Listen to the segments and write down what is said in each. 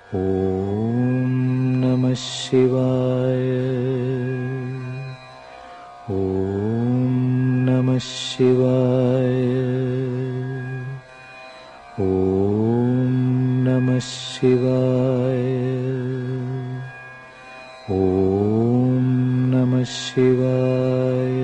ॐ नमः शिवाय ॐ नमः शिवाय ॐ नमः शिवाय ॐ नमः शिवाय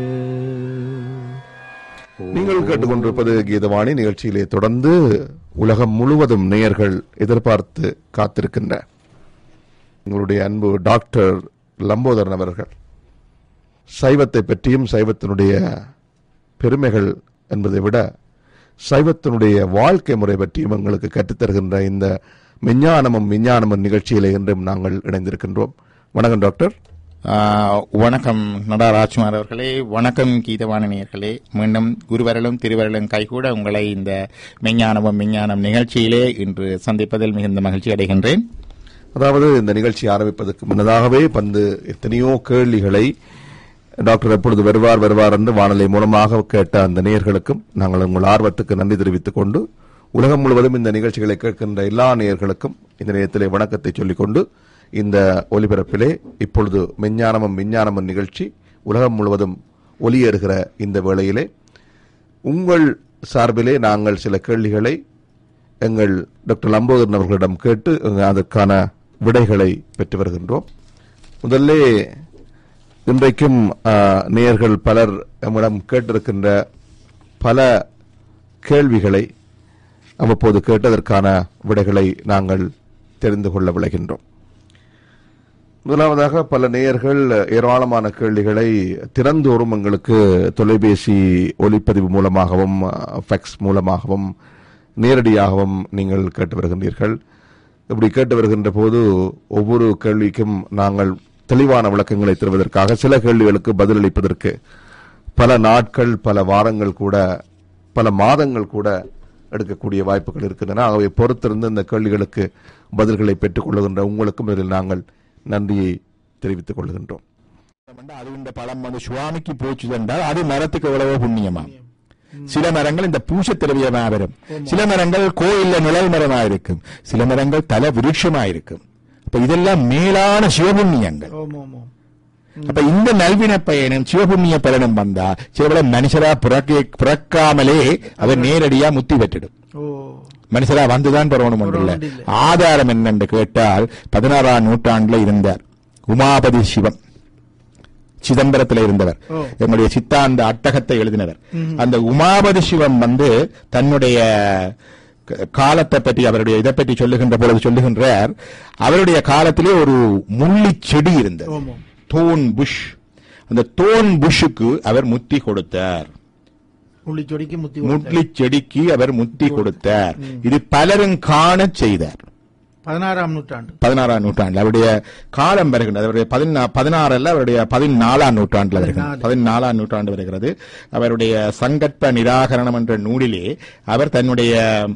நீங்கள் கேட்டுக்கொண்டிருப்பது கீதவாணி நிகழ்ச்சியிலே தொடர்ந்து உலகம் முழுவதும் நேயர்கள் எதிர்பார்த்து காத்திருக்கின்ற எங்களுடைய அன்பு டாக்டர் லம்போதரன் அவர்கள் சைவத்தை பற்றியும் சைவத்தினுடைய பெருமைகள் என்பதை விட சைவத்தினுடைய வாழ்க்கை முறை பற்றியும் எங்களுக்கு கற்றுத்தருகின்ற இந்த விஞ்ஞானமும் விஞ்ஞானமும் நிகழ்ச்சியிலே இன்றும் நாங்கள் இணைந்திருக்கின்றோம் வணக்கம் டாக்டர் ஆஹ் வணக்கம் நடா ராஜ்குமார் அவர்களே வணக்கம் கீதவாணினியர்களே மீண்டும் குருவரலும் திருவரலும் கைகூட உங்களை இந்த மெஞ்ஞானமும் விஞ்ஞானம் நிகழ்ச்சியிலே இன்று சந்திப்பதில் மிகுந்த மகிழ்ச்சி அடைகின்றேன் அதாவது இந்த நிகழ்ச்சி ஆரம்பிப்பதற்கு முன்னதாகவே பந்து எத்தனையோ கேள்விகளை டாக்டர் எப்பொழுது வருவார் வருவார் என்று வானொலி மூலமாக கேட்ட அந்த நேயர்களுக்கும் நாங்கள் உங்கள் ஆர்வத்துக்கு நன்றி தெரிவித்துக் கொண்டு உலகம் முழுவதும் இந்த நிகழ்ச்சிகளை கேட்கின்ற எல்லா நேயர்களுக்கும் இந்த நேரத்திலே வணக்கத்தை சொல்லிக்கொண்டு இந்த ஒலிபரப்பிலே இப்பொழுது மெஞ்ஞானமும் விஞ்ஞானமும் நிகழ்ச்சி உலகம் முழுவதும் ஒலியேறுகிற இந்த வேளையிலே உங்கள் சார்பிலே நாங்கள் சில கேள்விகளை எங்கள் டாக்டர் லம்போதரன் அவர்களிடம் கேட்டு அங்கு அதற்கான விடைகளை பெற்று வருகின்றோம் முதல்ல இன்றைக்கும் ஆ, நேயர்கள் பலர் நம்மிடம் கேட்டிருக்கின்ற பல கேள்விகளை அவ்வப்போது கேட்டதற்கான விடைகளை நாங்கள் தெரிந்து கொள்ள விளைகின்றோம் முதலாவதாக பல நேயர்கள் ஏராளமான கேள்விகளை திறந்தோறும் எங்களுக்கு தொலைபேசி ஒலிப்பதிவு மூலமாகவும் ஃபெக்ஸ் மூலமாகவும் நேரடியாகவும் நீங்கள் கேட்டு வருகின்றீர்கள் இப்படி கேட்டு வருகின்ற போது ஒவ்வொரு கேள்விக்கும் நாங்கள் தெளிவான விளக்கங்களை தருவதற்காக சில கேள்விகளுக்கு பதிலளிப்பதற்கு பல நாட்கள் பல வாரங்கள் கூட பல மாதங்கள் கூட எடுக்கக்கூடிய வாய்ப்புகள் இருக்கின்றன ஆகவே பொறுத்திருந்து இந்த கேள்விகளுக்கு பதில்களை பெற்றுக் கொள்ளுகின்ற உங்களுக்கும் இதில் நாங்கள் நன்றியை தெரிவித்துக் கொள்கின்றோம் அது இந்த பழம் வந்து சுவாமிக்கு போச்சு என்றால் அது மரத்துக்கு எவ்வளவோ புண்ணியமா சில மரங்கள் இந்த பூச திரவியமா வரும் சில மரங்கள் கோயில்ல நிழல் மரமா இருக்கும் சில மரங்கள் தல விருட்சமா இருக்கும் அப்ப இதெல்லாம் மேலான சிவபுண்ணியங்கள் ஓம் ஓம் ஓம் அப்ப இந்த நல்வின பயனும் சிவபுண்ணிய பலனும் வந்தா சில மனுஷரா பிறக்க பிறக்காமலே அவர் நேரடியா முத்தி பெற்றிடும் ஓ மனுஷரா வந்துதான் பெறணும் ஒன்றில்ல பெறணும் இல்லை. ஆதாரம் என்னென்று கேட்டால் பதினாறாம் நூற்றாண்டுல இருந்தார் உமாபதி சிவம் சிதம்பரத்தில் இருந்தவர் ஓ. எங்களுடைய சித்தாந்த அட்டகத்தை எழுதினவர் அந்த உமாபதி சிவம் வந்து தன்னுடைய க- காலத்தை பற்றி அவருடைய இதை பற்றி சொல்லுகின்ற பொழுது சொல்லுகின்றார் அவருடைய காலத்திலே ஒரு முள்ளி செடி இருந்தது ஓம் ஓம் தோன் புஷ் அந்த தோன் புஷ்ஷுக்கு அவர் முத்தி கொடுத்தார் முள்ளிச்சொடிக்கு முத்தி முட்லி செடிக்கு அவர் முத்தி கொடுத்தார் இது பலரும் காணச் செய்தார் பதினாறாம் நூற்றாண்டு பதினாறாம் நூற்றாண்டு அவருடைய காலம் வருகின்றது அவருடைய பதினா பதினாறு அல்ல அவருடைய பதினாலாம் நூற்றாண்டுல வருகிறது பதினாலாம் நூற்றாண்டு வருகிறது அவருடைய சங்கற்ப நிராகரணம் என்ற நூலிலே அவர் தன்னுடைய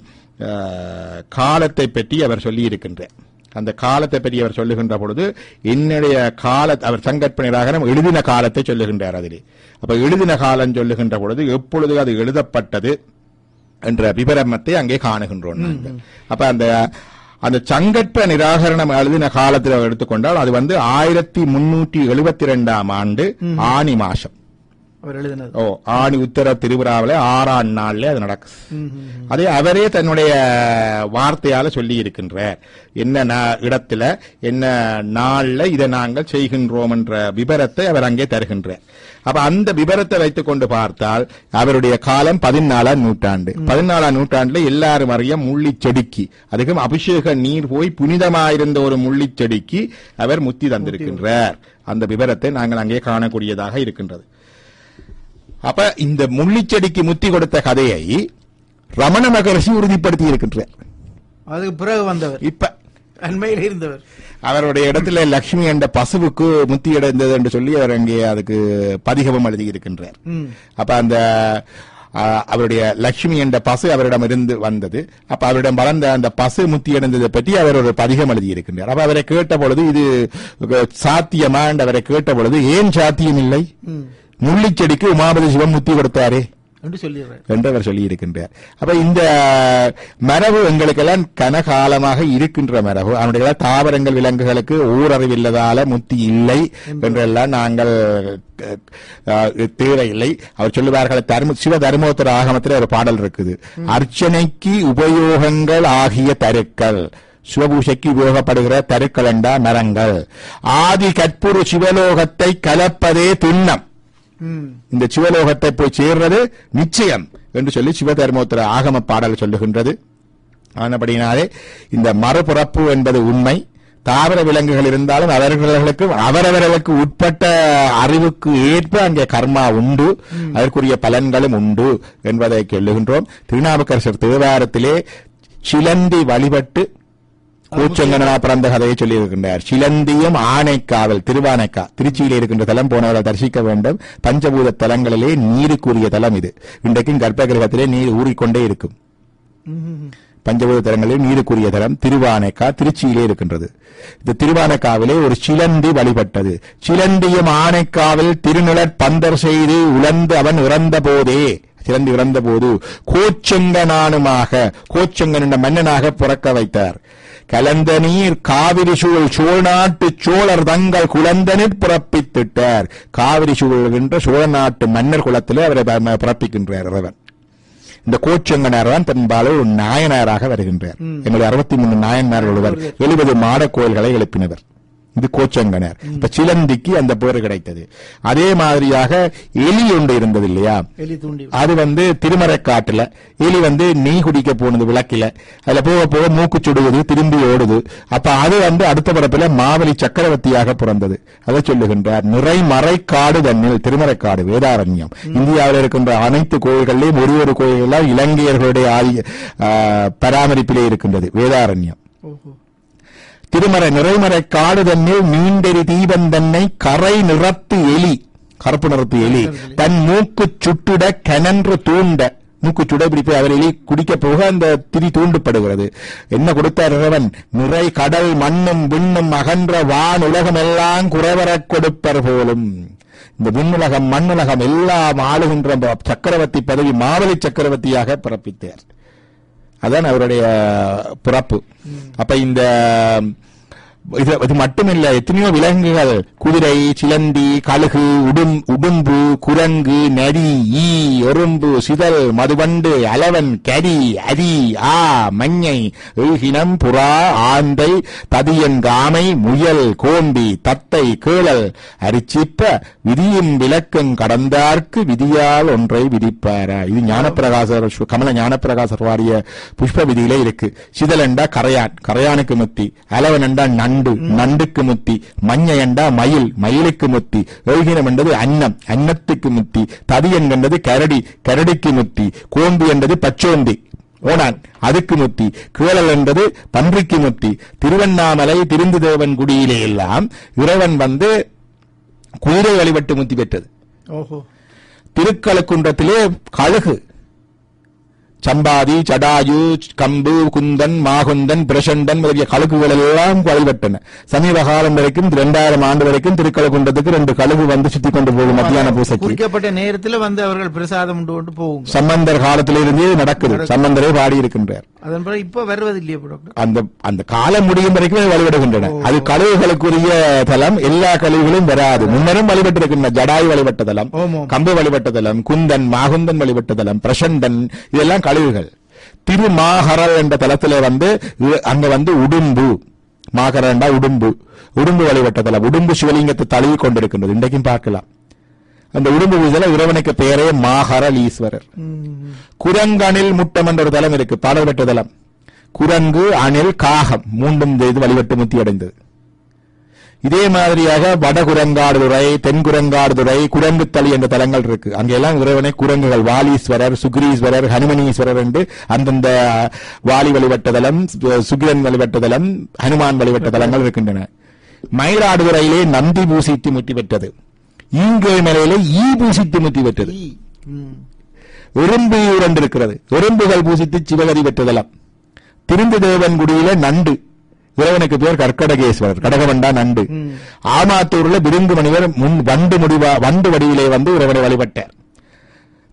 அஹ், காலத்தை பற்றி அவர் சொல்லி இருக்கின்றார் அந்த காலத்தை பற்றி அவர் சொல்லுகின்ற பொழுது என்னுடைய கால அவர் சங்கற்ப நிராகரணம் எழுதின காலத்தை சொல்லுகின்றார் அதிலே அப்ப எழுதின காலம் சொல்லுகின்ற பொழுது எப்பொழுது அது எழுதப்பட்டது என்ற விபரமத்தை அங்கே காணுகின்றோம் நாங்கள் அப்ப அந்த அந்த சங்கற்ப நிராகரணம் எழுதின காலத்தில் எடுத்துக்கொண்டால் அது வந்து ஆயிரத்தி முன்னூற்றி எழுபத்தி ரெண்டாம் ஆண்டு ஆனி மாசம் அவர் எழுதினது ஓ ஆணி உத்தர திருவிழாவில ஆறாம் நாள்ல அது நடக்குது ம், ம், ம். அதே அவரே தன்னுடைய வார்த்தையால சொல்லி இருக்கின்றார் என்ன நா- இடத்துல என்ன நாள்ல இதை நாங்கள் செய்கின்றோம் என்ற விபரத்தை அவர் அங்கே தருகின்றார் அப்ப அந்த விபரத்தை வைத்துக் கொண்டு பார்த்தால் அவருடைய காலம் பதினாலாம் நூற்றாண்டு பதினாலாம் நூற்றாண்டுல எல்லாரும் அறிய முள்ளிச் செடிக்கு அதுக்கும் அபிஷேக நீர் போய் புனிதமாயிருந்த ஒரு முள்ளிச் செடிக்கு அவர் முத்தி தந்திருக்கின்றார் அந்த விபரத்தை நாங்கள் அங்கே காணக்கூடியதாக இருக்கின்றது அப்ப இந்த முள்ளிச்செடிக்கு முத்தி கொடுத்த கதையை ரமண மகரிஷி உறுதிப்படுத்தி இருக்கின்றார் அதுக்கு பிறகு வந்தவர் இப்ப அண்மையில் இருந்தவர் அவருடைய இடத்துல லட்சுமி என்ற பசுவுக்கு முத்தி அடைந்தது என்று சொல்லி அவர் அங்கே அதுக்கு பதிகமும் எழுதி இருக்கின்றார் ம். அப்ப அந்த ஆ, அவருடைய லட்சுமி என்ற பசு அவரிடம் இருந்து வந்தது அப்ப அவரிடம் வளர்ந்த அந்த பசு முத்தி அடைந்ததை பற்றி அவர் ஒரு பதிகம் எழுதி இருக்கின்றார் அப்ப அவரை கேட்ட பொழுது இது சாத்தியமா என்று அவரை கேட்ட பொழுது ஏன் சாத்தியம் இல்லை ம். முள்ளிச்செடிக்கு உமாபதி சிவம் முத்தி கொடுத்தாரே என்று சொல்லிடுறார் என்று அவர் சொல்லி இருக்கின்றார் அப்ப இந்த மரபு எங்களுக்கெல்லாம் கனகாலமாக இருக்கின்ற மரபு அவனுடைய தாவரங்கள் விலங்குகளுக்கு ஊரறிவில்லதால முத்தி இல்லை என்றெல்லாம் நாங்கள் அஹ், அஹ், தேவையில்லை அவர் சொல்லுவார்கள் தர்ம சிவ தர்மோத்தர ஆகமத்தில் ஒரு பாடல் இருக்குது அர்ச்சனைக்கு உபயோகங்கள் ஆகிய தருக்கள் சிவபூஷைக்கு உபயோகப்படுகிற தருக்கள் என்றா மரங்கள் ஆதி கற்புரு சிவலோகத்தை கலப்பதே துன்னம் ம். இந்த சிவலோகத்தை போய் சேர்றது நிச்சயம் என்று சொல்லி சிவதர்மோத்தர ஆகம பாடல் சொல்லுகின்றது ஆனபடினாலே இந்த மறுபிறப்பு என்பது உண்மை தாவர விலங்குகள் இருந்தாலும் அவர்களுக்கு அவரவர்களுக்கு உட்பட்ட அறிவுக்கு ஏற்ப அங்கே கர்மா உண்டு அதற்குரிய பலன்களும் உண்டு என்பதை சொல்லுகின்றோம் திருநாவுக்கரசர் தேவாரத்திலே சிலந்தி வழிபட்டு கூச்சங்கனா பிறந்த கதையை சொல்லியிருக்கின்றார் சிலந்தியும் ஆனைக்காவல் திருவானைக்கா திருச்சியில் இருக்கின்ற தலம் போனவர்கள் தரிசிக்க வேண்டும் பஞ்சபூத தலங்களிலே நீருக்குரிய தலம் இது இன்றைக்கும் கர்ப்ப கிரகத்திலே நீர் ஊறிக்கொண்டே இருக்கும் ம். பஞ்சபூத தலங்களில் நீருக்குரிய தலம் திருவானைக்கா திருச்சியிலே இருக்கின்றது இந்த திருவானைக்காவிலே ஒரு சிலந்தி வழிபட்டது சிலந்தியும் ஆனைக்காவில் திருநிழற் பந்தர் செய்து உழந்து அவன் இறந்த போதே சிலந்தி இறந்த போது கோச்செங்கனானுமாக கோச்செங்கன் என்ற மன்னனாக பிறக்க வைத்தார் கலந்த நீர் காவிரி சூழல் சோழநாட்டு சோழர் தங்கள் குலந்தனிற் பிறப்பித்திட்டார் காவிரி சூழல் என்ற சோழ நாட்டு மன்னர் குலத்திலே அவரை ப- பிறப்பிக்கின்றார் இறைவன் இந்த கோச்செங்கனார் தான் பெரும்பாலும் ஒரு நாயனாராக வருகின்றார் எங்களுடைய அறுபத்தி மூணு நாயன்மார்கள் ஒருவர் எழுபது மாட கோயில்களை எழுப்பினவர் இது கோச்செங்கனார் இப்ப சிலந்திக்கு அந்த பேர் கிடைத்தது அதே மாதிரியாக எலி ஒன்று இருந்தது இல்லையா எலி தூண்டி அது வந்து திருமறைக்காட்டுல எலி வந்து நெய் குடிக்க போனது விளக்கில அதுல போக போக மூக்கு சுடுவது திரும்பி ஓடுது அப்ப அது வந்து அடுத்த பரப்பில மாவலி சக்கரவர்த்தியாக பிறந்தது அதை சொல்லுகின்றார் நிறை மறைக்காடு தன்னில் திருமறைக்காடு வேதாரண்யம் இந்தியாவில் இருக்கின்ற அனைத்து கோயில்களிலும் ஒரு ஒரு கோயிலெல்லாம் இலங்கையர்களுடைய ஆதி ஆ, பராமரிப்பிலே இருக்கின்றது வேதாரண்யம் ஓஹோ திருமறை நிறைமறை காடு தன்னில் மீண்டெறி தீபம் தன்னை கரை நிறத்து எலி கருப்பு நிறத்து எலி தன் மூக்கு சுட்டுட கனன்று தூண்ட மூக்கு சுட இப்படி போய் அவர் எலி குடிக்க போக அந்த திரி தூண்டப்படுகிறது என்ன கொடுத்தார் இறைவன் நிறை கடல் மண்ணும் விண்ணும் அகன்ற வான் உலகம் எல்லாம் குறைவரக் கொடுப்பர் போலும் இந்த விண்ணுலகம் மண்ணுலகம் எல்லாம் ஆளுகின்ற அந்த சக்கரவர்த்தி பதவி மாவலி சக்கரவர்த்தியாக பிறப்பித்தார் அதான் அவருடைய பிறப்பு அப்ப இந்த இது இது மட்டுமில்ல எத்தனையோ விலங்குகள் குதிரை சிலந்தி கழுகு உடும் உடும்பு குரங்கு நரி ஈ எறும்பு சிதல் மதுவண்டு அலவன் கரி அரி ஆ மஞ்சை ஈகினம் புறா ஆந்தை ததியன் காமை முயல் கோம்பி தத்தை கேளல் அரிச்சிப்ப விதியும் விளக்கும் கடந்தார்க்கு விதியால் ஒன்றை விதிப்பாரா இது ஞானப்பிரகாசர் சு- கமல ஞானப்பிரகாசர் வாரிய புஷ்ப விதியிலே இருக்கு சிதலண்டா கரையான் கரையானுக்கு முத்தி அலவனண்டா நண்டு நண்டுக்கு முத்தி மஞ்சை என்றா மயில் மயிலுக்கு முத்தி எழுகினம் என்பது அன்னம் அன்னத்துக்கு முத்தி ததியன் என்பது கரடி கரடிக்கு முத்தி கோம்பி என்பது பச்சோந்தி ஓனான் அதுக்கு முத்தி கேளல் என்பது பன்றிக்கு முத்தி திருவண்ணாமலை திருந்துதேவன் குடியிலே எல்லாம் இறைவன் வந்து குதிரை வழிபட்டு முத்தி பெற்றது ஓஹோ திருக்கழுக்குன்றத்திலே கழுகு சம்பாதி சடாயு கம்பு குந்தன் மாகுந்தன் பிரசண்டன் முதலிய கழுகுகள் எல்லாம் வழிபட்டன சமீப காலம் வரைக்கும் இரண்டாயிரம் ஆண்டு வரைக்கும் திருக்கழுக்குன்றத்துக்கு ரெண்டு கழுகு வந்து சுத்தி கொண்டு போகும் மத்தியான பூசைக்கு குறிக்கப்பட்ட நேரத்தில் வந்து அவர்கள் பிரசாதம் உண்டு கொண்டு போவோங்க சம்பந்தர் காலத்திலிருந்தே நடக்குது சம்பந்தரே பாடி இருக்கின்றார் அதன் பிறகு இப்ப வருவது இல்லையா இப்ப டாக்டர் அந்த அந்த காலம் முடியும் வரைக்கும் அது வழிபடுகின்றன அது கழுகுகளுக்குரிய தலம் எல்லா கழுகுகளும் வராது முன்னரும் வழிபட்டிருக்கின்றன ஜடாய் வழிபட்ட தலம் ஓமோ கம்பு வழிபட்ட தலம் குந்தன் மாகுந்தன் வழிபட்ட தலம் பிரசண்டன் இதெல்லாம் கழுகுகள் திருமாகரல் என்ற தலத்திலே வந்து இ- அங்க வந்து உடும்பு மாகரண்டா உடும்பு உடும்பு வழிபட்ட தலம் உடும்பு சிவலிங்கத்தை தழுவி கொண்டிருக்கின்றது இன்றைக்கும் பார்க்கலாம் அந்த உடும்பு பூஜையில இறைவனுக்கு பெயரே மாகரல் ஈஸ்வரர் குரங்கணில் முட்டம் என்ற ஒரு தலம் இருக்கு பாடல் பெற்ற தலம் குரங்கு அணில் காகம் மூன்றும் இந்த இது வழிபட்டு முத்தி அடைந்தது இதே மாதிரியாக வடகுரங்காடுதுறை தென்குரங்காடுதுறை குரங்குத்தளி என்ற தலங்கள் இருக்கு அங்கெல்லாம் இறைவனை குரங்குகள் வாலீஸ்வரர் சுக்ரீஸ்வரர் ஹனுமனீஸ்வரர் என்று அந்தந்த வாலி வழிபட்ட தலம் சு- சுக்கிரன் வழிபட்ட தலம் ஹனுமான் வழிபட்ட தலங்கள் இருக்கின்றன மயிலாடுதுறையிலே நந்தி பூசித்து முத்தி பெற்றது ஈங்கை மலையிலே ஈ பூசித்து முத்தி பெற்றது ஈ. ம். எறும்பு இரண்டு இருக்கிறது எறும்புகள் பூசித்து சிவகதி பெற்றதெல்லாம் திருந்துதேவன் குடியில நண்டு இறைவனுக்கு பேர் கர்க்கடகேஸ்வரர் கடகவண்டா நண்டு ஆமாத்தூர்ல விருங்கு மணிவர் முன் வண்டு முடிவா வண்டு வடிவிலே வந்து இறைவனை வழிபட்டார்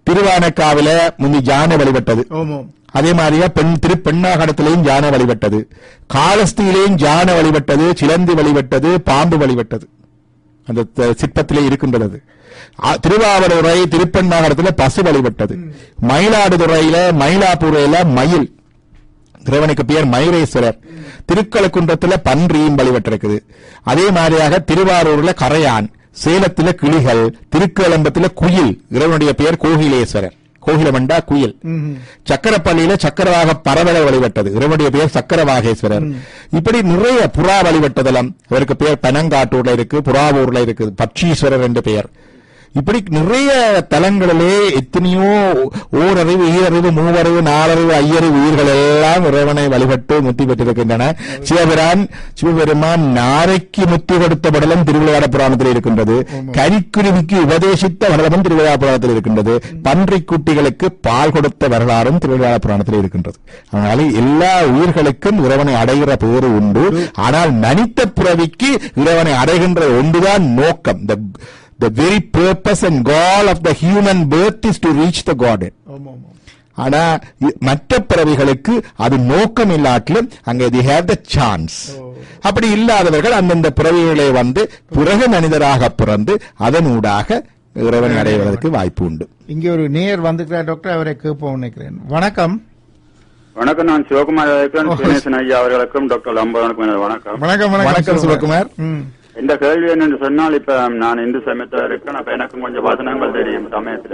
திருவானக்காவில முந்தி ஜானை வழிபட்டது ஓமோம் அதே மாதிரியா பெண் திருப்பெண்ணாகடத்திலையும் ஜான வழிபட்டது காலஸ்தியிலையும் ஜான வழிபட்டது சிலந்தி வழிபட்டது பாம்பு வழிபட்டது அந்த த- சிற்பத்திலே இருக்கின்றது அது. ஆ, திருவாவடுதுறை திருப்பெண்ணாகடத்துல பசு வழிபட்டது மயிலாடுதுறையில மயிலாப்பூரையில மயில் இறைவனுக்கு பெயர் மயூரேஸ்வரர் திருக்கழுக்குன்றத்துல பன்றியும் வழிபட்டிருக்குது அதே மாதிரியாக திருவாரூர்ல கரையான் சேலத்துல கிளிகள் திருக்கலம்பத்துல குயில் இறைவனுடைய பெயர் கோகிலேஸ்வரர் கோகிலமண்டா குயில் ம்ஹும். சக்கரப்பள்ளியில சக்கரவாக பரவலை வழிபட்டது இறைவனுடைய பெயர் சக்கரவாகேஸ்வரர் இப்படி நிறைய புறா வழிபட்டதெல்லாம் அவருக்கு பெயர் பனங்காட்டூர்ல இருக்கு புறாவூர்ல இருக்கு பட்சீஸ்வரர் என்று பெயர் இப்படி நிறைய தலங்களிலே எத்தனையோ ஓரறிவு ஈரறிவு மூவறிவு நாலறிவு ஐயறிவு உயிர்கள் எல்லாம் இறைவனை வழிபட்டு முத்தி பெற்றிருக்கின்றன சிவபிரான் சிவபெருமான் நாரைக்கு முத்தி கொடுத்த படலம் திருவிளையாட புராணத்தில் இருக்கின்றது கரிக்குருவிக்கு உபதேசித்த வரலாறும் திருவிழா புராணத்தில் இருக்கின்றது பன்றிக் குட்டிகளுக்கு பால் கொடுத்த வரலாறும் திருவிழா புராணத்தில் இருக்கின்றது அதனால எல்லா உயிர்களுக்கும் இறைவனை அடைகிற பேறு உண்டு ஆனால் மனித பிறவிக்கு இறைவனை அடைகின்ற ஒன்றுதான் நோக்கம் the the very purpose and goal of the human birth is to reach the godhead ஓமோம் ஓமோம். ஆனா இ- மற்ற பிறவிகளுக்கு அது நோக்கம் இல்லாட்டிலும் அங்கே they have the chance அப்படி இல்லாதவர்கள் அந்தந்த பிறவிகளை வந்து பிறகு மனிதராக பிறந்து அதனூடாக இறைவனை அடைவதற்கு வாய்ப்பு உண்டு இங்கே ஒரு நேயர் வந்துக்கிறார் டாக்டர் அவரை கேட்போம் நினைக்கிறேன் வணக்கம் வணக்கம் நான் சிவகுமார் இருக்கிறேன் ஓ. தினேசன் ஐயா அவர்களுக்கும் டாக்டர் லம்பவனுக்கும் எனது வணக்கம் வணக்கம் வணக்கம் சிவகுமார் ம் இந்த கேள்வி என்னன்னு சொன்னால் இப்ப நான் இந்து சமயத்துல இருக்கேன் அப்ப எனக்கும் கொஞ்சம் வசனங்கள் தெரியும் சமயத்துல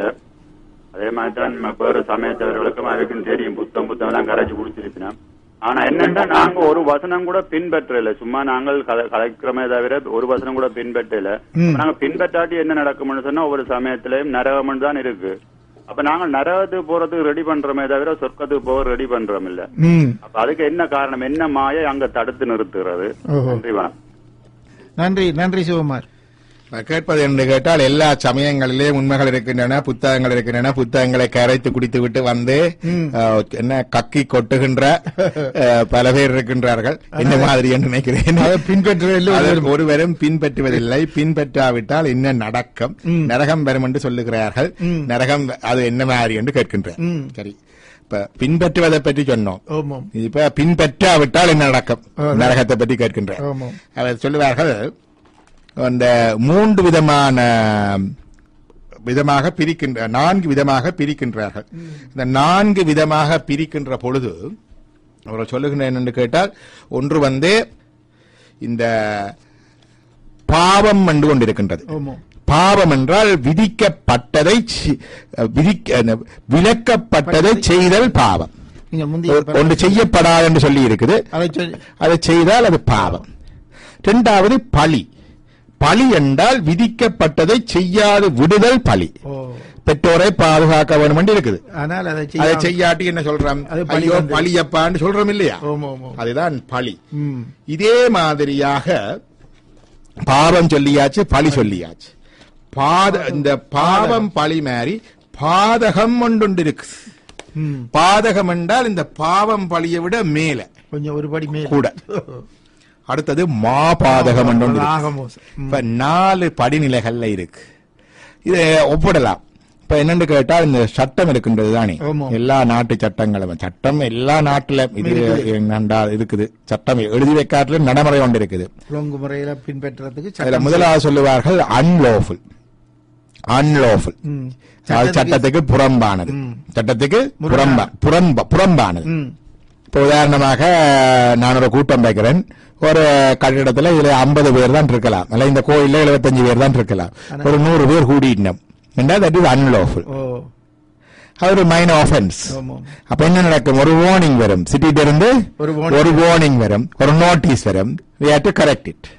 அதே மாதிரி தான் நம்ம வேறு சமயத்தவர்களுக்கும் அதுக்கும் தெரியும் புத்தம் புத்தம் எல்லாம் கரைச்சு குடிச்சிருப்பினோம் ஆனா என்னன்னா நாங்க ஒரு வசனம் கூட பின்பற்றல சும்மா நாங்கள் கத- கலைக்கிறோமே தவிர ஒரு வசனம் கூட பின்பற்றல ம். நாங்க பின்பற்றாட்டி என்ன நடக்கும்னு சொன்னா ஒவ்வொரு சமயத்திலயும் நரகம்னு தான் இருக்கு அப்ப நாங்க நரகத்துக்கு போறதுக்கு ரெடி பண்றோமே தவிர சொர்க்கத்துக்கு போக ரெடி பண்றோம் இல்ல ம் அப்ப அதுக்கு என்ன காரணம் என்ன மாயை அங்க தடுத்து நிறுத்துறது ஓஹோ. நன்றி வணக்கம் நன்றி நன்றி சிவகுமார் நான் கேட்பது என்று கேட்டால் எல்லா சமயங்களிலே உண்மைகள் இருக்கின்றன புத்தகங்கள் இருக்கின்றன புத்தகங்களை கரைத்து குடித்து விட்டு வந்து அஹ், என்ன கக்கி கொட்டுகின்ற அஹ், பல பேர் இருக்கின்றார்கள் என்ன மாதிரி என்று நினைக்கிறேன் அதை பின்பற்றுவதில்லை அதை ஒருவரும் பின்பற்றுவதில்லை பின்பற்றாவிட்டால் என்ன நடக்கும் ம். நரகம் வரும் என்று சொல்லுகிறார்கள் ம். நரகம் அது என்ன மாதிரி என்று கேட்கின்றேன் ம். சரி இப்ப பின்பற்றுவதை பற்றி சொன்னோம் ஓமோம் இப்ப பின்பற்றாவிட்டால் என்ன நடக்கும் ஆ. நரகத்தை பற்றி கேட்கின்றேன் ஆமாம். அவர் சொல்லுவார்கள் அந்த மூன்று விதமான விதமாக பிரிக்கின்ற நான்கு விதமாக பிரிக்கின்றார்கள் இந்த நான்கு விதமாக பிரிக்கின்ற பொழுது அவர் சொல்லுகின்ற என்று கேட்டால் ஒன்று வந்து இந்த பாவம் என்று கொண்டிருக்கின்றது ஆமாம். பாவம் என்றால் விதிக்கப்பட்டதை சி- விதிக்க விலக்கப்பட்டதை செய்தல் பாவம் நீங்க முந்தைய ஒன்று செய்யப்படாது என்று சொல்லி இருக்குது அதை சொல்லி அதை செய்தால் அது பாவம் இரண்டாவது பழி பழி என்றால் விதிக்கப்பட்டதை செய்யாது விடுதல் பழி ஓ பெற்றோரை பாதுகாக்க வேண்டும் என்று இருக்குது ஆனால் அதை அதை செய்ய செய்யாட்டி என்ன சொல்றோம் அது பழி ஐயோ வந்து. பழியப்பான்னு சொல்றோம் இல்லையா ஓமோ ஓமோ அதுதான் பழி ம் இதே மாதிரியாக பாவம் சொல்லியாச்சு பழி சொல்லியாச்சு பாத இந்த பாவம் பழி மாதிரி பாதகம் ஒன்று இருக்கு ம் பாதகம் என்றால் இந்த பாவம் பழியை விட மேல கொஞ்சம் ஒரு படி மேல் கூட. அடுத்தது மாபாதகம் என்று ஒன்று இருக்கு. ஆகமோசம். ம். இப்ப நாலு படிநிலைகள்ல இருக்கு இதை ஒப்பிடலாம் இப்ப என்னன்னு கேட்டா இந்த சட்டம் இருக்கின்றது தானே ஆமா. எல்லா நாட்டு சட்டங்களும் சட்டம் எல்லா நாட்டுல இது என்னண்டா இருக்குது சட்டம் எழுதி வைக்காட்டுல நடைமுறை ஒன்று இருக்குது ஒழுங்கு முறையில பின்பற்றுறதுக்கு அதுல சட்டம் முதலாவது சொல்லுவார்கள் அன்லோஃபுல் அன்லோஃபுல் ம். அது சட்டத்துக்கு புறம்பானது ம். சட்டத்துக்கு முரணா- புறம்பா புறம்ப புறம்பானது ம் இப்போ உதாரணமாக நான் ஒரு கூட்டம் வைக்கிறேன் ஒரு கட்டிடத்துல இதுல ஐம்பது பேர் தான் இருக்கலாம் அல்ல இந்த கோயில்ல 75 பேர் தான் இருக்கலாம் ஒரு நூறு பேர் கூடிட்டோம் என்றால் தட் இஸ் அன்லோஃபுல் ஓ அது ஒரு மைன் ஆஃபென்ஸ் ஆமாம். அப்ப என்ன நடக்கும் ஒரு வார்னிங் வரும் சிட்டில இருந்து ஒரு warning. ஒரு வார்னிங் வரும் ஒரு நோட்டீஸ் வரும் we have to correct it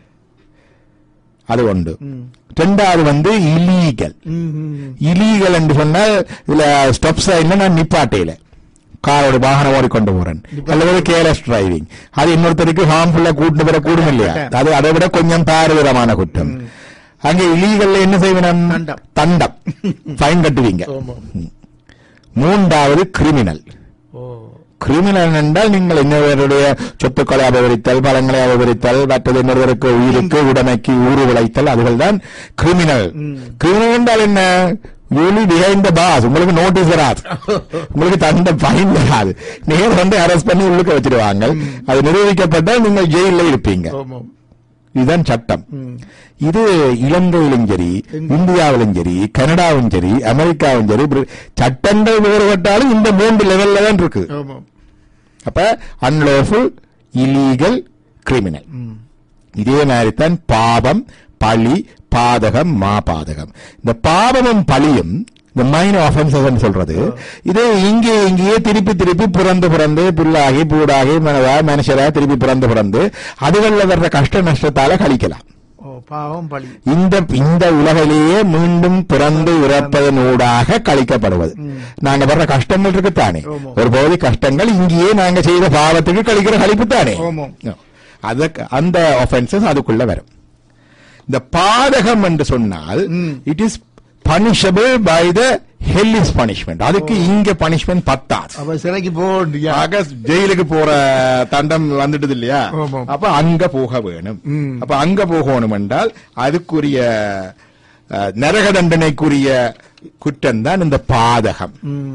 அது ஒன்று ம். ரெண்டாவது வந்து இலீகல் ம், ம். இலீகல் என்று சொன்னால் இதுல ஸ்டெப் சைட்ல நான் நிப்பாட்டையில காரோட வாகனம் ஓடிக்கொண்டு போறேன் அல்லது கேர்லெஸ் டிரைவிங் அது இன்னொருத்தருக்கு ஹார்ம்ஃபுல்லா கூட்டு வர கூடும் இல்லையா அது அதை விட கொஞ்சம் பாரதூரமான குற்றம் அங்க இலீகல்ல என்ன செய்வேன் தண்டம். தண்டம் ஃபைன் கட்டுவீங்க ஆமாம். மூன்றாவது கிரிமினல் ஓ கிரிமினல் என்றால் நீங்கள் இன்னொருவருடைய சொத்துக்களை அபகரித்தல் பலங்களை அபகரித்தல் மற்றது இன்னொருவருக்கு உயிருக்கு உடைமைக்கு ஊறு விளைத்தல் அதுகள் தான் கிரிமினல் ம். கிரிமினல் என்றால் என்ன யூலி பிஹைண்ட் த பாஸ் உங்களுக்கு நோட்டீஸ் வராது உங்களுக்கு தண்ட ஃபைன் வராது நேரம் வந்து அரெஸ்ட் பண்ணி உள்ளுக்க வச்சிருவாங்க அது நிரூபிக்கப்பட்டால் நீங்கள் ஜெயில இருப்பீங்க ஆமாம் இதுதான் சட்டம் இது இலங்கையிலும் சரி இந்தியாவிலும் சரி கனடாவும் சரி அமெரிக்காவும் சரி பிரி- சட்டங்கள் வேறுபட்டாலும் இந்த மூன்று லெவல்ல தான் இருக்கு ஆமாம் அப்ப அன்லோஃபுல் இலீகல் கிரிமினல் இதே மாதிரி தான் பாவம் பழி பாதகம் மாபாதகம் இந்த பாவமும் பழியும் இந்த மைனர் ஆஃபென்சஸ் சொல்றது இது இங்கே இங்கேயே திருப்பி திருப்பி பிறந்து பிறந்து புல்லாகி பூடாகி மனதா மனுஷரா திருப்பி பிறந்து பிறந்து அதுகளில் வர்ற கஷ்ட நஷ்டத்தால கழிக்கலாம் ஓ பாவம் பழி இந்த இந்த உலகிலேயே மீண்டும் பிறந்து இறப்பதனூடாக கழிக்கப்படுவது நாங்க வர்ற கஷ்டங்கள் இருக்குத்தானே ஆமாம். ஒரு பகுதி கஷ்டங்கள் இங்கேயே நாங்க செய்த பாவத்துக்கு கழிக்கிற கழிப்பு தானே ஆமாம். அதுக்கு அந்த ஒஃபென்சஸ் அதுக்குள்ள வரும் இந்த பாதகம் என்று சொன்னால் it is punishable by the hellish punishment அதுக்கு இங்க பனிஷ்மெண்ட் பத்தாது அப்ப சிறைக்கு போகண்டியா ஆக ஜெயிலுக்கு போற தண்டம் வந்துட்டது இல்லையா ஆமாம். அப்ப அங்க போக வேணும் ம். அப்ப அங்க போகணும் என்றால் அதுக்குரிய அஹ், நரக தண்டனைக்குரிய குற்றம் தான் இந்த பாதகம்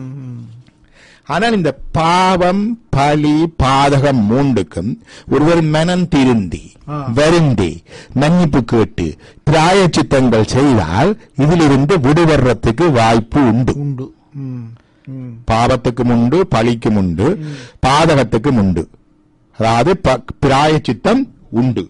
ஆனால் இந்த பாவம் பலி பாதகம் மூண்டுக்கும் ஒருவர் மனம் திருந்தி ஆ. வருந்தி மன்னிப்பு கேட்டு பிராயச்சித்தங்கள் செய்தால் இதிலிருந்து விடுபடுறதுக்கு வாய்ப்பு உண்டு உண்டு ம், ம். பாவத்துக்கும் உண்டு பழிக்கும் உண்டு பாதகத்துக்கும் உண்டு அதாவது ப- பிராயச்சித்தம் உண்டு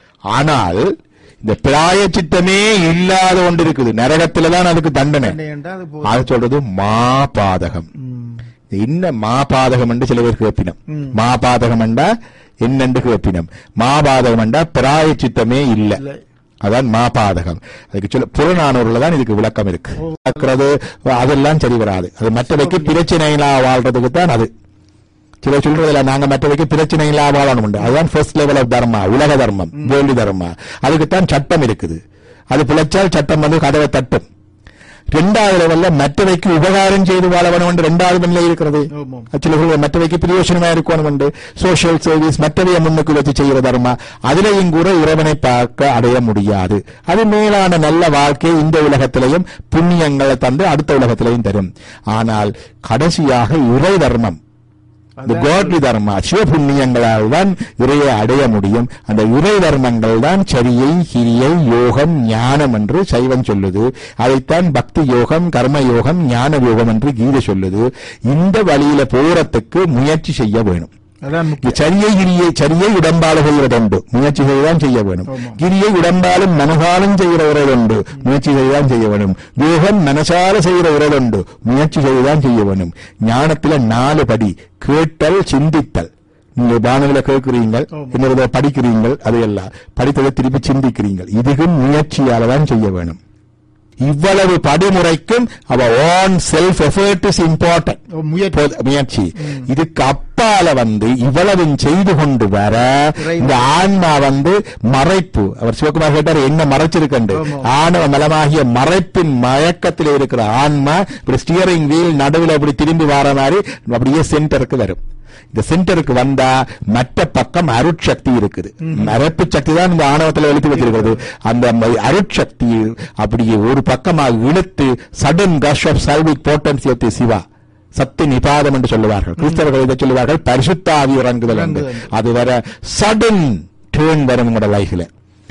ஆனால் இந்த பிராயச்சித்தமே இல்லாத ஒன்று இருக்குது நரகத்துல தான் அதுக்கு தண்டனை தண்டையண்டா அது போ அது சொல்றது மாபாதகம் ம். இது என்ன மாபாதகம் என்று சில பேர் கேப்பினம் ம். மாபாதகம் என்றா என்னென்று கேப்பினம் மாபாதகம் என்றா பிராயச்சித்தமே இல்ல இல்லை. அதான் மாபாதகம் அதுக்கு சொல்ல புறநானூறுல தான் இதுக்கு விளக்கம் இருக்கு நடக்கிறது அதெல்லாம் சரி வராது அது மற்றவைக்கு பிரச்சனைகளா வாழ்றதுக்கு தான் அது சில சொல்றதுல நாங்க மற்றவைக்கு பிரச்சனை இல்லாம வாழணும் உண்டு. அதுதான் ஃபர்ஸ்ட் லெவல் ஆஃப் தர்மா உலக தர்மம் வேள்வி தர்மா அதுக்குத்தான் சட்டம் இருக்குது அது பிழைச்சால் சட்டம் வந்து கதவை தட்டும் ரெண்டாவது லெவல்ல மற்றவைக்கு உபகாரம் செய்து வாழ வேணும் என்று ரெண்டாவது நிலை இருக்கிறது ஆமாம். சில சொல்றது மற்றவைக்கு பிரயோஜனமா இருக்கணும் உண்டு சோசியல் சர்வீஸ் மற்றவைய முன்னுக்கு வச்சு செய்கிற தர்மா அதிலையும் கூட இறைவனை பார்க்க அடைய முடியாது அது மேலான நல்ல வாழ்க்கை இந்த உலகத்திலையும் புண்ணியங்களை தந்து அடுத்த உலகத்திலையும் தரும் ஆனால் கடைசியாக இறை தர்மம் இந்த கோட்லி தர்மா சிவபுண்ணியங்களால் தான் இறையை அடைய முடியும் அந்த இறை தர்மங்கள் தான் சரியை கிரியை யோகம் ஞானம் என்று சைவம் சொல்லுது அதைத்தான் பக்தி யோகம் கர்ம யோகம் ஞான யோகம் என்று கீதை சொல்லுது இந்த வழியில போறதுக்கு முயற்சி செய்ய வேணும் அதான் இந்த முக்கியம் சரியை கிரியை சரியை உடம்பால செய்வதுண்டு முயற்சி செய்துதான் செய்ய வேணும் ஆமா. கிரியை உடம்பாலும் மனசாலும் செய்கிற உறவுண்டு முயற்சி செய்துதான் செய்ய வேணும் யோகம் மனசால செய்கிற உறவுண்டு முயற்சி செய்துதான் செய்ய வேணும் ஞானத்துல நாலு படி கேட்டல் சிந்தித்தல் நீங்க வானவில கேட்கிறீங்கள் ஆமா. இன்னொரு தடவை படிக்கிறீங்கள் அதையெல்லாம் படித்ததை திருப்பி சிந்திக்கிறீங்கள் இதுக்கும் முயற்சியால தான் செய்ய வேணும் இவ்வளவு படிமுறைக்கும் அவ own self effort is important ஓ, முயற்சி போத- முயற்சி இதுக்கு அப்பால வந்து இவ்வளவும் செய்து கொண்டு வர இறைவன். இந்த ஆன்மா வந்து மறைப்பு அவர் சிவகுமார் கேட்டார் என்ன மறைச்சிருக்கண்டு ஆமா. ஆணவ மலமாகிய மறைப்பின் மயக்கத்தில் இருக்கிற ஆன்மா இப்படி ஸ்டியரிங் வீல் நடுவில் அப்படி திரும்பி வர மாதிரி அப்படியே சென்டருக்கு வரும் இந்த சென்டருக்கு வந்தா மற்ற பக்கம் அருட்சக்தி இருக்குது மறைப்பு சக்தி தான் இந்த ஆணவத்தில் எழுத்து வச்சிருக்கிறது அந்த ம- அருட்சக்தி அப்படியே ஒரு பக்கமாக இழுத்து சடன் கஷ் ஆஃப் சல்விக் போட்டன்சி சிவா சத்து நிபாதம் என்று சொல்லுவார்கள் கிறிஸ்தவர்கள் இதை சொல்லுவார்கள் பரிசுத்தாவி இறங்குதல் என்று இறங்குதல். அது வர சடன் டேர்ன் வரும் உங்களோட லைஃப்ல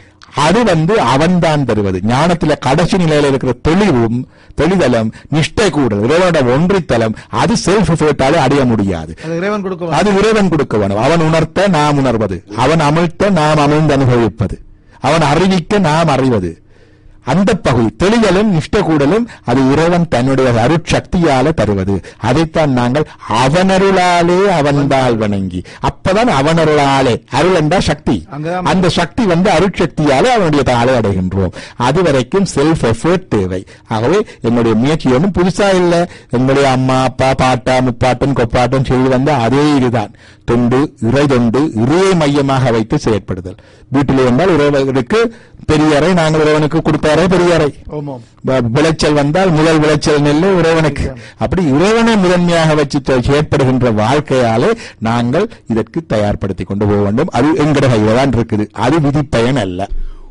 அது வந்து அவன்தான் தருவது ஞானத்துல கடைசி நிலையில இருக்கிற தெளிவும் தெளிதலும் நிஷ்டை கூடல் இறைவனோட ஒன்றித்தலம் அது செல்ஃப் எஃபர்ட்டாலே அடைய முடியாது அது இறைவன் கொடுக்க அது இறைவன் கொடுக்க வேணும் அவன் உணர்த்த நாம் உணர்வது அவன் அமிழ்த்த நாம் அமிழ்ந்து அனுபவிப்பது அவன் அறிவிக்க நாம் அறிவது அந்த பகுதி தெளிதலும் நிஷ்டகூடலும் அது இறைவன் தன்னுடைய அருட்சக்தியால தருவது அதைத்தான் நாங்கள் அவனருளாலே அவன்பால் வணங்கி அப்பதான் அவனருளாலே அருள் என்றா சக்தி அங்கதான் அந்த சக்தி வந்து அருட்சக்தியால அவனுடைய தாளை அடைகின்றோம் அது வரைக்கும் செல்ஃப் எஃபர்ட் தேவை ஆகவே என்னுடைய முயற்சி ஒன்றும் புதுசா இல்ல என்னுடைய அம்மா அப்பா பாட்டா முப்பாட்டன் கொப்பாட்டன் செய்து வந்த அதே இதுதான் தொண்டு இறை தொண்டு இறையை மையமாக வைத்து செயற்படுதல் வீட்டிலே வந்தால் இறைவனுக்கு பெரிய அறை நாங்கள் இறைவனுக்கு கொடுத்த அறை பெரிய அறை ஓமாம் வ- விளைச்சல் வந்தால் முதல் விளைச்சல் நெல்லு இறைவனுக்கு அப்படி இறைவனை முதன்மையாக வச்சு செ- செயற்படுகின்ற வாழ்க்கையாலே நாங்கள் இதற்கு தயார்படுத்திக் கொண்டு போக வேண்டும் அது எங்கட கையில தான் இருக்குது அது விதிப்பயன் அல்ல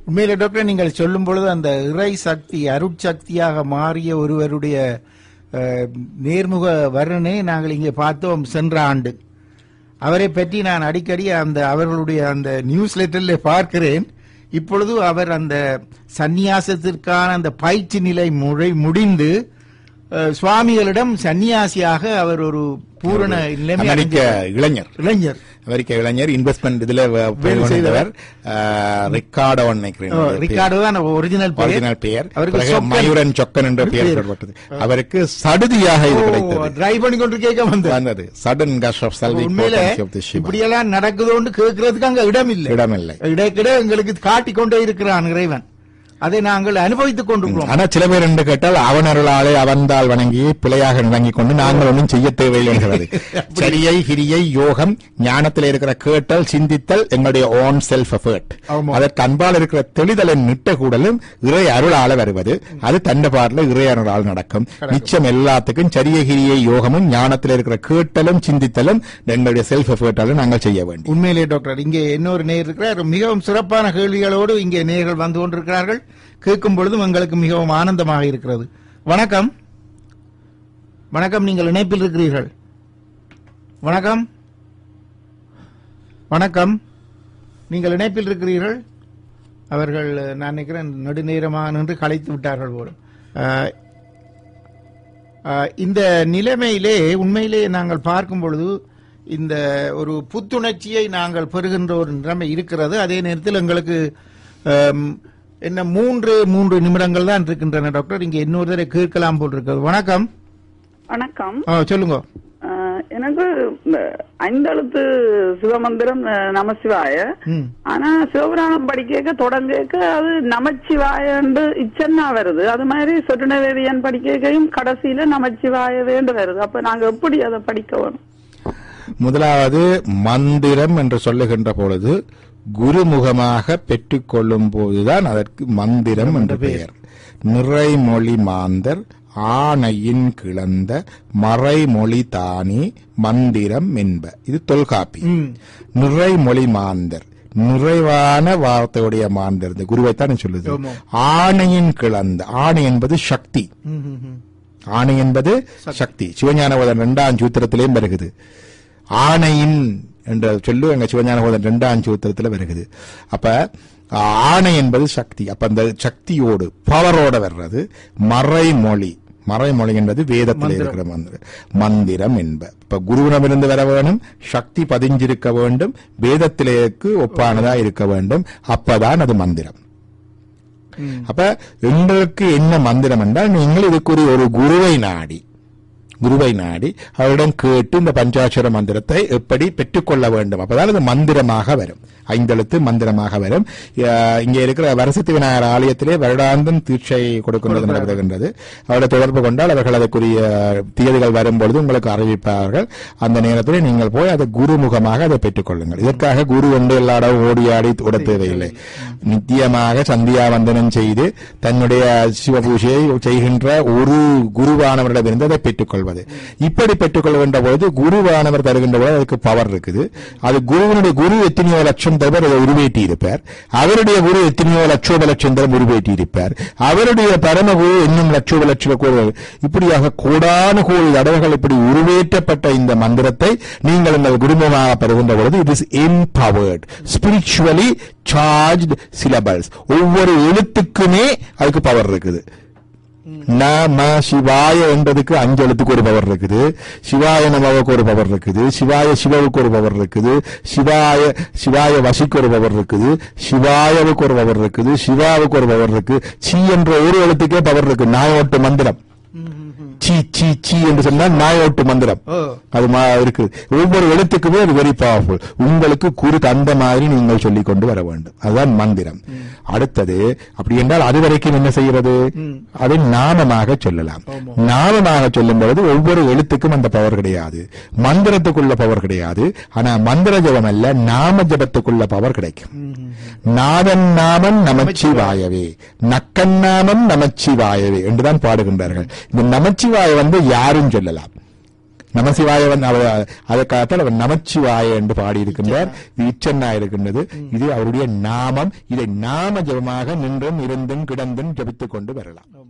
உண்மையிலே டாக்டர் நீங்கள் சொல்லும் பொழுது அந்த இறை சக்தி அருட்சக்தியாக மாறிய ஒருவருடைய அஹ், நேர்முக வர்ணனை நாங்கள் இங்கே பார்த்தோம் சென்ற ஆண்டு அவரை பற்றி நான் அடிக்கடி அந்த அவர்களுடைய அந்த நியூஸ் லெட்டர்ல பார்க்கிறேன் இப்பொழுது அவர் அந்த சந்நியாசத்திற்கான அந்த பயிற்சி நிலை முறை முடிந்து அஹ், சுவாமிகளிடம் சன்னியாசியாக அவர் ஒரு பூரண நிலைமை அமெரிக்க அடைஞ்சார். இளைஞர் இளைஞர் அமெரிக்க இளைஞர் இன்வெஸ்ட்மெண்ட் இதுல வ- வேலை செய்தவர் ரிக்கார்டோ நினைக்கிறேன் ஓ, ரிக்கார்டோ தான் ஒரிஜினல் பெயர் ஒரிஜினல் பெயர் அவருக்கு பிறகு சொக்கன். மயூரன் சொக்கன் என்ற பெயர் பெயர். சொல்லப்பட்டது அவருக்கு சடுதியாக இது கிடைத்தது டிரைவ் பண்ணி கொண்டு கேட்க வந்தது வந்தது சடன் கஷ் ஆஃப் செல்வி உண்மையில ஆஃப் தி ஷிப் இப்படியெல்லாம் நடக்குதோன்னு கேட்கறதுக்கு அங்க இடம் இல்லை இடமில்லை இடைக்கிட எங்களுக்கு காட்டிக் கொண்டே இருக்கிறான் இறைவன் அதை நாங்கள் அனுபவித்துக் கொண்டிருக்கிறோம் ஆனா சில பேர் என்று கேட்டால் அவன் அருளாலே அவன்தால் வணங்கி பிழையாக வணங்கிக் கொண்டு நாங்கள் ஒன்றும் செய்ய தேவையில்லை என்கிறது சரியை கிரியை யோகம் ஞானத்தில் இருக்கிற கேட்டல் சிந்தித்தல் எங்களுடைய ஓன் செல்ஃப் எஃபர்ட் ஆமா. அதற்கு அன்பால் இருக்கிற தெளிதலின் நிட்ட கூடலும் இறை அருளால வருவது அது தன்னை பாடல இறை அருளால் நடக்கும் மிச்சம் எல்லாத்துக்கும் சரியை கிரியை யோகமும் ஞானத்தில் இருக்கிற கேட்டலும் சிந்தித்தலும் எங்களுடைய செல்ஃப் எஃபர்ட்டாலும் நாங்கள் செய்ய வேண்டும் உண்மையிலே டாக்டர் இங்கே இன்னொரு நேர் இருக்கிறார் மிகவும் சிறப்பான கேள்விகளோடு இங்கே நேர்கள் வந்து கொண்டிருக்கிறார்கள் கேட்கும் பொழுதும் எங்களுக்கு மிகவும் ஆனந்தமாக இருக்கிறது வணக்கம் வணக்கம் நீங்கள் இணைப்பில் இருக்கிறீர்கள் வணக்கம் வணக்கம் நீங்கள் இணைப்பில் இருக்கிறீர்கள் அவர்கள் நான் நினைக்கிறேன் நெடுநேரமாக நின்று கலைத்து விட்டார்கள் போல அஹ், அஹ், இந்த நிலைமையிலே உண்மையிலே நாங்கள் பார்க்கும் பொழுது இந்த ஒரு புத்துணர்ச்சியை நாங்கள் பெறுகின்ற ஒரு நிலைமை இருக்கிறது அதே நேரத்தில் எங்களுக்கு அம், என்ன மூன்று மூன்று நிமிடங்கள் தான் இருக்கின்றன டாக்டர் இங்கே இன்னொரு தடவை கேட்கலாம் போல் இருக்கிறது வணக்கம் வணக்கம் ஆ, சொல்லுங்க அஹ், எனக்கு இந்த ஐந்தெழுத்து சிவமந்திரம் அஹ், நமசிவாய ம் ஆனா சிவபுராணம் படிக்க தொடங்க அது நமச்சிவாயண்டு இச்சன்னா வருது அது மாதிரி சொட்டுணவேதியன் படிக்கையும் கடைசியில நமச்சிவாய வேண்டு வருது அப்ப நாங்க எப்படி அதை படிக்க வேணும் முதலாவது மந்திரம் என்று சொல்லுகின்ற பொழுது குருமுகமாக பெற்றுக்கொள்ளும் போதுதான் அதற்கு மந்திரம் என்று பெயர் நிறைமொழி மாந்தர் ஆணையின் கிளந்த மறைமொழி தானி மந்திரம் என்ப இது தொல்காப்பி நிறைமொழி மாந்தர் நிறைவான வார்த்தையுடைய மாந்தர் இந்த குருவைத்தான் சொல்லுது ஆமா. ஆணையின் கிளந்த ஆணை என்பது சக்தி ம், ம், ம். ஆணை என்பது சக்தி சிவஞானபோதன் இரண்டாம் சூத்திரத்திலேயும் வருகிறது ஆணையின் என்ற சொல்லு எங்க சிவஞானபோதன் இரண்டாம் சூத்திரத்துல வருகிறது அப்ப ஆணை என்பது சக்தி அப்ப அந்த சக்தியோடு பவரோட வர்றது மறைமொழி மறைமொழி என்பது வேதத்தில் இருக்கிற மந்திரம் மந்திரம் என்ப இப்ப குருவிடமிருந்து வர வேணும் சக்தி பதிஞ்சிருக்க வேண்டும் வேதத்திலேக்கு ஒப்பானதா இருக்க வேண்டும் அப்பதான் அது மந்திரம் அப்ப எங்களுக்கு என்ன மந்திரம் என்றால் நீங்கள் இதுக்குரிய ஒரு குருவை நாடி குருவை நாடி அவரிடம் கேட்டு இந்த பஞ்சாட்சர மந்திரத்தை எப்படி பெற்றுக்கொள்ள வேண்டும் அப்பதான் அது மந்திரமாக வரும் ஐந்தெழுத்து மந்திரமாக வரும் அஹ் இங்கே இருக்கிற வரசத்தி விநாயகர் ஆலயத்திலே வருடாந்தம் தீட்சை கொடுக்கின்றது நடைபெறுகின்றது அவரை தொடர்பு கொண்டால் அவர்கள் அதற்குரிய தேதிகள் வரும்பொழுது உங்களுக்கு அறிவிப்பார்கள் அந்த நேரத்தில் நீங்கள் போய் அதை குருமுகமாக அதை பெற்றுக்கொள்ளுங்கள் இதற்காக குரு என்று எல்லா இடம் ஓடி ஆடி விட தேவையில்லை நித்தியமாக சந்தியாவந்தனம் செய்து தன்னுடைய சிவ பூஜையை செய்கின்ற ஒரு குருவானவரிடமிருந்து அதை பெற்றுக்கொள்வது இப்படி பெற்றுக்கொள்கின்ற பொழுது குருவானவர் தருகின்ற பொழுது அதுக்கு பவர் இருக்குது அது குருவினுடைய குரு எத்தனையோ லட்சம் தவிர அதை உருவேற்றி இருப்பார் அவருடைய குரு எத்தனையோ லட்சோப லட்சம் தரம் உருவேற்றி இருப்பார் அவருடைய பரமகுரு இன்னும் லட்சோப லட்சம் கோடி இப்படியாக கோடான கோடி தடவைகள் இப்படி உருவேற்றப்பட்ட இந்த மந்திரத்தை நீங்கள் உங்கள் குடும்பமாக பெறுகின்ற பொழுது it is empowered spiritually charge syllables ஒவ்வொரு எழுத்துக்குமே அதுக்கு பவர் இருக்குது நம சிவாய என்பதுக்கு அஞ்சு எழுத்துக்கு ஒரு பவர் இருக்குது சிவாய நமவுக்கு ஒரு பவர் இருக்குது சிவாய சிவவுக்கு ஒரு பவர் இருக்குது சிவாய சிவாய வசிக்கு ஒரு பவர் இருக்குது சிவாயவுக்கு ஒரு பவர் இருக்குது சிவாவுக்கு ஒரு பவர் இருக்கு சி என்ற ஒரு எழுத்துக்கே பவர் இருக்கு நாயோட்டு மந்திரம் சி சி சி என்று சொன்னால் நாயோட்டு மந்திரம் ஓ அது மா- இருக்கு ஒவ்வொரு எழுத்துக்குமே அது வெரி பவர்ஃபுல் உங்களுக்கு குரு அந்த மாதிரி நீங்கள் சொல்லிக் கொண்டு வர வேண்டும் அதுதான் மந்திரம் அடுத்தது அப்படி என்றால் அது வரைக்கும் என்ன செய்கிறது அதை நாமமாக சொல்லலாம் நாமமாக சொல்லும் பொழுது ஒவ்வொரு எழுத்துக்கும் அந்த பவர் கிடையாது மந்திரத்துக்குள்ள பவர் கிடையாது ஆனா மந்திர ஜபம் அல்ல நாம ஜபத்துக்குள்ள பவர் கிடைக்கும் நாதன் நாமம் நமச்சிவாயவே நக்கன் நாமம் நமச்சிவாயவே என்றுதான் பாடுகின்றார்கள் இந்த நமச்சிவாய வந்து யாரும் சொல்லலாம் நமசிவாய வந்து அவர் அதற்காகத்தான் அவர் நமச்சிவாய என்று பாடியிருக்கின்றார் இது இச்சன்னா இருக்கின்றது இது அவருடைய நாமம் இதை நாம ஜபமாக நின்றும் இருந்தும் கிடந்தும் ஜபித்துக் கொண்டு வரலாம்